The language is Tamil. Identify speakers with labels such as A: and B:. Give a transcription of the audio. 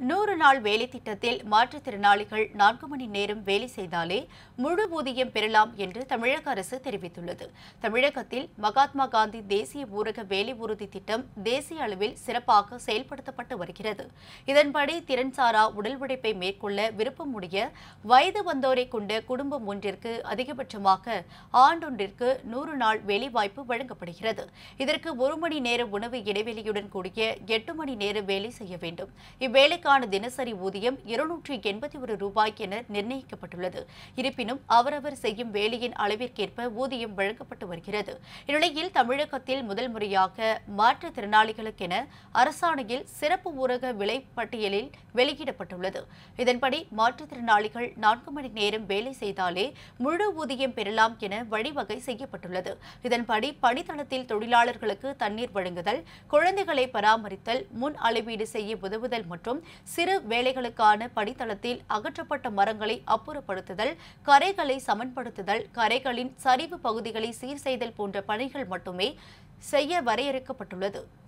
A: நூறு நாள் வேலை திட்டத்தில் மாற்றுத்திறனாளிகள் நான்கு மணி நேரம் வேலை செய்தாலே முழு ஊதியம் பெறலாம் என்று தமிழக அரசு தெரிவித்துள்ளது தமிழகத்தில் மகாத்மா காந்தி தேசிய ஊரக வேலை உறுதி திட்டம் தேசிய அளவில் சிறப்பாக செயல்படுத்தப்பட்டு வருகிறது இதன்படி திறன்சாரா உடல் உழைப்பை மேற்கொள்ள விருப்பமுடைய வயது வந்தோரை கொண்ட குடும்பம் ஒன்றிற்கு அதிகபட்சமாக ஆண்டொன்றிற்கு நூறு நாள் வேலைவாய்ப்பு வழங்கப்படுகிறது இதற்கு ஒரு மணி நேர உணவு இடைவெளியுடன் கூடிய எட்டு மணி நேர வேலை செய்ய வேண்டும் இவ்வேலைக்கான தினசரி ஊதியம் இருநூற்றி எண்பத்தி ஒரு ரூபாய் என நிர்ணயிக்கப்பட்டுள்ளது இருப்பினும் அவரவர் செய்யும் வேலையின் அளவிற்கேற்ப ஊதியம் வழங்கப்பட்டு வருகிறது இந்நிலையில் தமிழகத்தில் முதல் முறையாக மாற்றுத்திறனாளிகளுக்கென அரசாணையில் சிறப்பு ஊரக விலை பட்டியலில் வெளியிடப்பட்டுள்ளது இதன்படி மாற்றுத்திறனாளிகள் நான்கு மணி நேரம் வேலை செய்தாலே முழு ஊதியம் பெறலாம் என வழிவகை செய்யப்பட்டுள்ளது இதன்படி பணித்தளத்தில் தொழிலாளர்களுக்கு தண்ணீர் வழங்குதல் குழந்தைகளை பராமரித்தல் முன் அளவீடு செய்ய உதவுதல் மற்றும் சிறு வேலைகளுக்கான படித்தளத்தில் அகற்றப்பட்ட மரங்களை அப்புறப்படுத்துதல் கரைகளை சமன்படுத்துதல் கரைகளின் சரிவு பகுதிகளை சீர் செய்தல் போன்ற பணிகள் மட்டுமே செய்ய வரையறுக்கப்பட்டுள்ளது